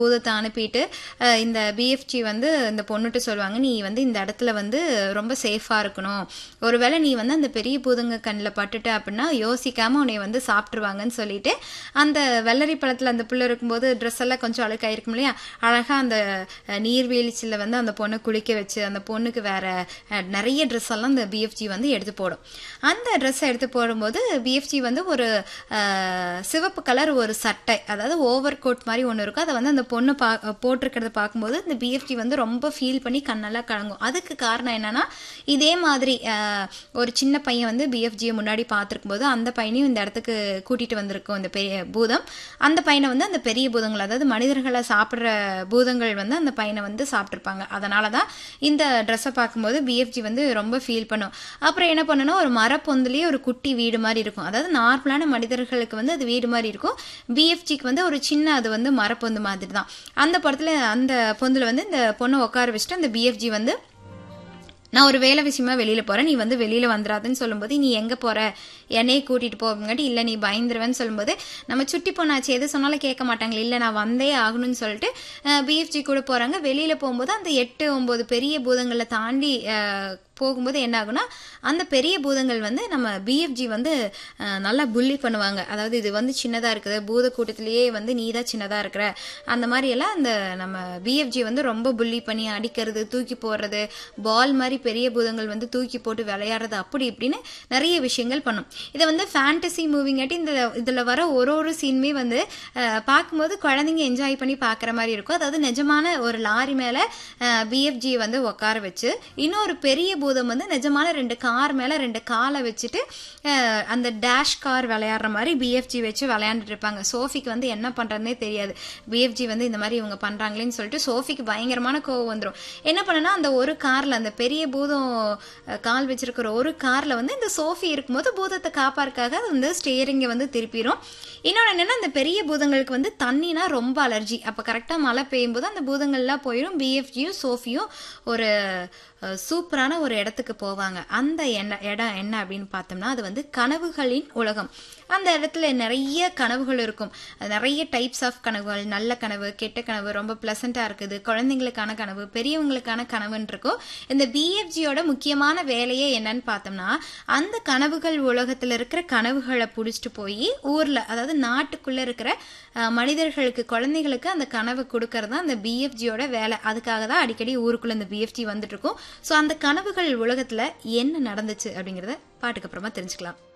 பூதத்தை அனுப்பிட்டு அஹ், இந்த பிஎஃப்ஜி வந்து இந்த பொண்ணுட்டு சொல்லுவாங்க நீ வந்து இந்த இடத்துல வந்து ரொம்ப சேஃபா இருக்கணும் ஒருவேளை நீ வந்து அந்த பெரிய பூதங்க கண்ணில் பட்டுட்ட அப்படின்னா யோசிக்காம உன்னை வந்து சாப்பிட்ருவாங்கன்னு சொல்லிட்டு அந்த வெள்ளரி பழத்துல அந்த புள்ள இருக்கும்போது ட்ரெஸ் எல்லாம் கொஞ்சம் அழுக்காயிருக்கும் இல்லையா அழகா அந்த அஹ், நீர்வீழ்ச்சியில வந்து அந்த பொண்ணை குளிக்க வச்சு அந்த பொண்ணுக்கு வேற அஹ், நிறைய ட்ரெஸ் எல்லாம் அந்த பிஎஃப்ஜி வந்து எடுத்து போடும் அந்த ட்ரெஸ்ஸை எடுத்து போடும்போது பிஎஃப்ஜி வந்து ஒரு அஹ், சிவப்பு கலர் ஒரு சட்டை அதாவது ஓவர் கோட் மாதிரி ஒன்று இருக்கும் அதை வந்து அந்த பொண்ணு பா போட்டிருக்கிறத பார்க்கும்போது இந்த பிஎஃப்டி வந்து ரொம்ப ஃபீல் பண்ணி கண்ணெல்லாம் கலங்கும் அதுக்கு காரணம் என்னன்னா இதே மாதிரி அஹ், ஒரு சின்ன பையன் வந்து பிஎஃப்ஜியை முன்னாடி பார்த்துருக்கும் போது அந்த பையனையும் இந்த இடத்துக்கு கூட்டிட்டு வந்திருக்கும் இந்த பெரிய பூதம் அந்த பையனை வந்து அந்த பெரிய பூதங்கள் அதாவது மனிதர்களை சாப்பிட்ற பூதங்கள் வந்து அந்த பையனை வந்து சாப்பிட்ருப்பாங்க அதனால தான் இந்த ட்ரெஸ்ஸை பார்க்கும்போது பிஎஃப்ஜி வந்து ரொம்ப ஃபீல் பண்ணும் அப்புறம் என்ன பண்ணணும் ஒரு மரப்பொந்துலேயே ஒரு குட்டி வீடு மாதிரி இருக்கும் அதாவது நார்மலான மனிதர்களுக்கு வந்து அது வீடு மாதிரி இருக்கும் பிஎஃப்ஜிக்கு வந்து ஒரு சின்ன அது வந்து மரப்பொந்து மாதிரி தான் அந்த படத்துல அந்த பொந்துல வந்து இந்த பொண்ணை உட்கார வச்சுட்டு அந்த பிஎஃப்ஜி வந்து நான் ஒரு வேலை விஷயமா வெளியில போறேன் நீ வந்து வெளியில வந்துடாதுன்னு சொல்லும்போது நீ எங்க போற என்னையே கூட்டிட்டு போவங்காட்டி இல்ல நீ பயந்துருவேன்னு சொல்லும்போது நம்ம சுட்டி பொண்ணாச்சு எது சொன்னாலும் கேட்க மாட்டாங்களே இல்ல நான் வந்தே ஆகணும்னு சொல்லிட்டு பிஎஃப்ஜி கூட போறாங்க வெளியில போகும்போது அந்த எட்டு ஒன்பது பெரிய பூதங்களை தாண்டி அஹ், போகும்போது என்ன ஆகும்னா அந்த பெரிய பூதங்கள் வந்து நம்ம பிஎஃப்ஜி வந்து அஹ், நல்லா புள்ளி பண்ணுவாங்க அதாவது இது வந்து சின்னதா இருக்குது பூத கூட்டத்திலேயே வந்து நீ தான் சின்னதா இருக்கிற அந்த மாதிரி எல்லாம் அந்த நம்ம பிஎஃப்ஜி வந்து ரொம்ப புள்ளி பண்ணி அடிக்கிறது தூக்கி போடுறது பால் மாதிரி பெரிய பூதங்கள் வந்து தூக்கி போட்டு விளையாடுறது அப்படி இப்படின்னு நிறைய விஷயங்கள் பண்ணும் இதை வந்து ஃபேண்டசி மூவிங்காட்டி இந்த இதுல வர ஒரு ஒரு சீனுமே வந்து அஹ், பார்க்கும்போது குழந்தைங்க என்ஜாய் பண்ணி பார்க்குற மாதிரி இருக்கும் அதாவது நிஜமான ஒரு லாரி மேல பிஎஃப்ஜி வந்து உட்கார வச்சு இன்னொரு பெரிய பூதம் வந்து நிஜமான ரெண்டு கார் மேல ரெண்டு காலை வச்சுட்டு அஹ், அந்த டேஷ் கார் விளையாடுற மாதிரி பிஎஃப்ஜி வச்சு விளையாண்டுட்டு இருப்பாங்க சோஃபிக்கு வந்து என்ன பண்றதுனே தெரியாது பிஎஃப்ஜி வந்து இந்த மாதிரி இவங்க பண்றாங்களேன்னு சொல்லிட்டு சோஃபிக்கு பயங்கரமான கோவம் வந்துடும் என்ன பண்ணுனா அந்த ஒரு கார்ல அந்த பெரிய பூதம் அஹ், கால் வச்சிருக்கிற ஒரு கார்ல வந்து இந்த சோஃபி இருக்கும்போது பூதத்தை காப்பாருக்காக வந்து ஸ்டேரிங்கை வந்து திருப்பிடும் இன்னொன்று என்னன்னா அந்த பெரிய பூதங்களுக்கு வந்து தண்ணினா ரொம்ப அலர்ஜி அப்போ கரெக்டாக மழை பெய்யும் போது அந்த பூதங்கள்லாம் போயிடும் பிஎஃப்ஜியும் சோஃபியும் ஒரு அஹ், சூப்பரான ஒரு இடத்துக்கு போவாங்க அந்த என்ன இடம் என்ன அப்படின்னு பார்த்தோம்னா அது வந்து கனவுகளின் உலகம் அந்த இடத்துல நிறைய கனவுகள் இருக்கும் அது நிறைய டைப்ஸ் ஆஃப் கனவுகள் நல்ல கனவு கெட்ட கனவு ரொம்ப பிளசண்டா இருக்குது குழந்தைங்களுக்கான கனவு பெரியவங்களுக்கான கனவுன்னு இருக்கும் இந்த பிஎஃப்ஜியோட முக்கியமான வேலையே என்னன்னு பார்த்தோம்னா அந்த கனவுகள் உலகத்துல இருக்கிற கனவுகளை புடிச்சிட்டு போய் ஊர்ல அதாவது நாட்டுக்குள்ள இருக்கிற அஹ், மனிதர்களுக்கு குழந்தைகளுக்கு அந்த கனவு கொடுக்கறது தான் அந்த பிஎஃப்ஜியோட வேலை அதுக்காக தான் அடிக்கடி ஊருக்குள்ள இந்த பிஎஃப்ஜி வந்துட்டு இருக்கும் ஸோ அந்த கனவுகள் உலகத்துல என்ன நடந்துச்சு அப்படிங்கறத பாட்டுக்கு அப்புறமா தெரிஞ்சுக்கலாம்